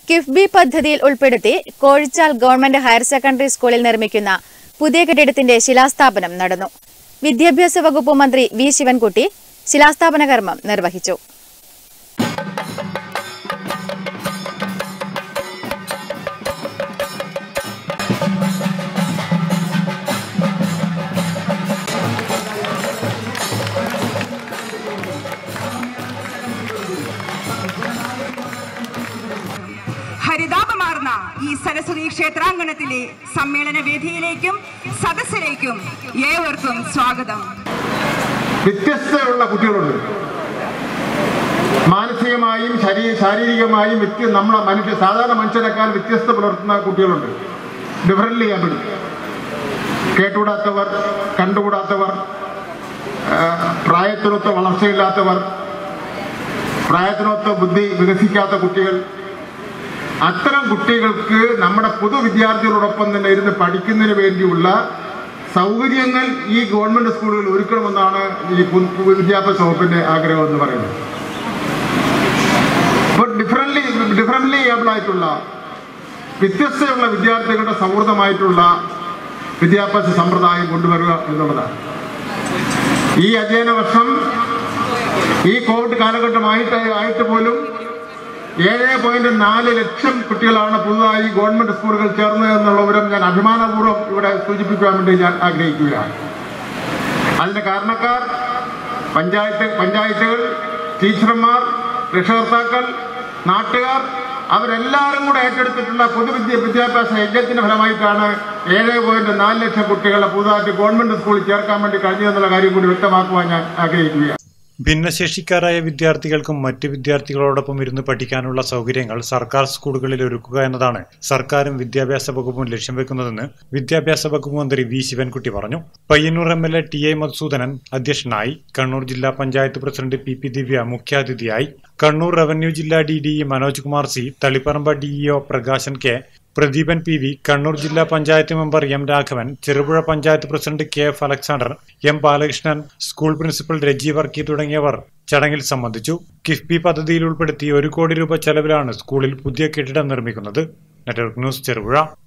കിഫ്ബി പദ്ധതിയിൽ ഉൾപ്പെടുത്തി Kozhichal government higher secondary സ്കൂളിൽ നിർമ്മിക്കുന്ന പുതിയ കെട്ടിടത്തിന്റെ ശിലാസ്ഥാപനം നടന്നു വിദ്യാഭ്യാസ വകുപ്പ് മന്ത്രി വി ശിവൻകുട്ടി ശിലാസ്ഥാപന കർമ്മം നിർവഹിച്ചു ഹരിതാപമാർന്ന ഈ സരസ്വതി ക്ഷേത്രാങ്കണത്തിലെ സമ്മേളന വേദിയിലേക്കും സദസ്സിലേക്കും ഏവർക്കും സ്വാഗതം വ്യത്യസ്തമുള്ള കുട്ടികളുണ്ട് മാനസികമായും ശരീ ശാരീരികമായും വ്യത്യ നമ്മളെ മനുഷ്യ സാധാരണ മനുഷ്യരെക്കാൾ വ്യത്യസ്ത പുലർത്തുന്ന കുട്ടികളുണ്ട് ഡിഫറൻ്റ്ലി ഏബിൾ കേട്ടുകൂടാത്തവർ കണ്ടുകൂടാത്തവർ ആ, പ്രായത്തിനൊത്ത വളർച്ചയില്ലാത്തവർ പ്രായത്തിനൊത്ത ബുദ്ധി വികസിക്കാത്ത കുട്ടികൾ അത്തരം കുട്ടികൾക്ക് നമ്മുടെ പൊതുവിദ്യാർത്ഥികളോടൊപ്പം തന്നെ ഇരുന്ന് പഠിക്കുന്നതിന് വേണ്ടിയുള്ള സൗകര്യങ്ങൾ ഈ ഗവൺമെന്റ് സ്കൂളുകളിൽ ഒരുക്കണമെന്നാണ് ഈ പു- പു- വിദ്യാഭ്യാസ വകുപ്പിന്റെ ആഗ്രഹം എന്ന് പറയുന്നത് അപ്പോൾ ഡിഫറൻ്റ്ലി ഡിഫറൻ്റ്ലി ഏബിൾ ആയിട്ടുള്ള വ്യത്യസ്തയുള്ള വിദ്യാർത്ഥികളുടെ സൗഹൃദമായിട്ടുള്ള വിദ്യാഭ്യാസ സമ്പ്രദായം കൊണ്ടുവരിക എന്നുള്ളതാണ് ഈ അധ്യയന വർഷം ഈ കോവിഡ് കാലഘട്ടമായിട്ട് ആയിട്ട് പോലും ഏഴ് പോയിന്റ് നാല് ലക്ഷം കുട്ടികളാണ് പുതുതായി ഗവൺമെന്റ് സ്കൂളുകൾ ചേർന്നത് എന്നുള്ള വിവരം ഞാൻ അഭിമാനപൂർവ്വം ഇവിടെ സൂചിപ്പിക്കാൻ വേണ്ടി ഞാൻ ആഗ്രഹിക്കുകയാണ് അതിന്റെ കാരണക്കാർ പഞ്ചായത്ത് പഞ്ചായത്തുകൾ ടീച്ചർമാർ രക്ഷകർത്താക്കൾ നാട്ടുകാർ അവരെല്ലാവരും കൂടെ ഏറ്റെടുത്തിട്ടുള്ള പൊതുവിദ്യ വിദ്യാഭ്യാസ യജ്ഞത്തിന്റെ ഫലമായിട്ടാണ് ഏഴ് പോയിന്റ് നാല് ലക്ഷം കുട്ടികളെ പുതുതായിട്ട് ഗവൺമെന്റ് സ്കൂളിൽ ചേർക്കാൻ വേണ്ടി കഴിഞ്ഞതെന്നുള്ള കാര്യം കൂടി വ്യക്തമാക്കുവാൻ ഞാൻ ആഗ്രഹിക്കുകയാണ് ഭിന്നശേഷിക്കാരായ വിദ്യാർത്ഥികൾക്കും മറ്റ് വിദ്യാർത്ഥികളോടൊപ്പം ഇരുന്ന് പഠിക്കാനുള്ള സൗകര്യങ്ങൾ സർക്കാർ സ്കൂളുകളിൽ ഒരുക്കുക എന്നതാണ് സർക്കാരും വിദ്യാഭ്യാസ വകുപ്പും ലക്ഷ്യം വെക്കുന്നതെന്ന് വിദ്യാഭ്യാസ വകുപ്പ് മന്ത്രി വി ശിവൻകുട്ടി പറഞ്ഞു Payyanur M L A T A Madhusoodanan അധ്യക്ഷനായി കണ്ണൂർ ജില്ലാ panchayat president P P Divya മുഖ്യാതിഥിയായി കണ്ണൂർ റവന്യൂ ജില്ലാ D D Manoj Kumar C Taliparamba DEO Prakashan K Pradeepan P V Kannur ജില്ലാ panchayat member M Raghavan Cherupuzha panchayat president K F Alexander M Balakrishnan school principal Reji Varkey തുടങ്ങിയവർ ചടങ്ങിൽ സംബന്ധിച്ചു കിഫ്ബി പദ്ധതിയിൽ ഉൾപ്പെടുത്തി ഒരു കോടി രൂപ ചെലവിലാണ് സ്കൂളിൽ പുതിയ കെട്ടിടം നിർമ്മിക്കുന്നത് നെറ്റ്വർക്ക് ന്യൂസ് ചെറുപുഴ